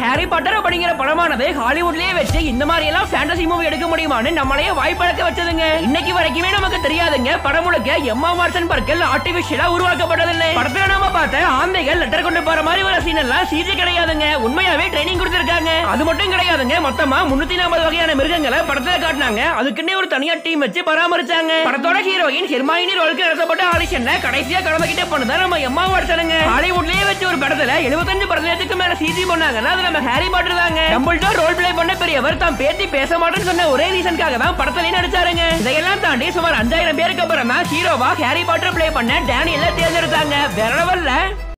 Harry Potter அப்படிங்கிற படமானது ஹாலிவுட்லயே வச்சு இந்த மாதிரி எல்லாம் ஃபேண்டசி மூவி எடுக்க முடியுமான்னு நம்மளையே வாய்ப்பழக்க வச்சதுங்க இன்னைக்கு வரைக்குமே நமக்கு தெரியாதுங்க படம் முழுக்க எம்மா மார்சன் பற்கள் ஆர்டிபிஷியலா உருவாக்கப்பட்டதில்லை படத்துல நாம பார்த்த ஆந்தைகள் லெட்டர் கொண்டு போற மாதிரி ஒரு சீன் எல்லாம் சிஜி கிடையாதுங்க உண்மையாவே ட்ரைனிங் கொடுத்திருக்காங்க அது மட்டும் கிடையாதுங்க மொத்தமா முன்னூத்தி நாற்பது வகையான மிருகங்களை படத்துல காட்டினாங்க அதுக்குன்னே ஒரு தனியா டீம் வச்சு பராமரிச்சாங்க படத்தோட ஹீரோயின் ஹெர்மாயினி ரோலுக்கு நடத்தப்பட்ட ஆடிஷன்ல கடைசியா கலந்துகிட்டே பண்ணதான் நம்ம எம்மா வாட்சனுங்க ஹாலிவுட்லயே வச்சு ஒரு படத்துல 75% பர்சன்டேஜுக்கு மேல சிஜி பண்ணாங்கன்னா அது நம்ம ஹாரி பாட்டர் தாங்க டம்பிள்டோர் ரோல் பிளே பண்ண பெரியவர் தாம் பேத்தி பேச மாட்டேன்னு சொன்ன ஒரே ரீசனுக்காக தான் படத்திலே நடிச்சாருங்க இதையெல்லாம் தாண்டி சுமார் அஞ்சாயிரம் பேருக்கு அப்புறம் தான் ஹீரோவா ஹாரி பாட்டர் பிளே பண்ண டேனியல்ல தேர்ந்தெடுத்தாங்க வேற லெவல்ல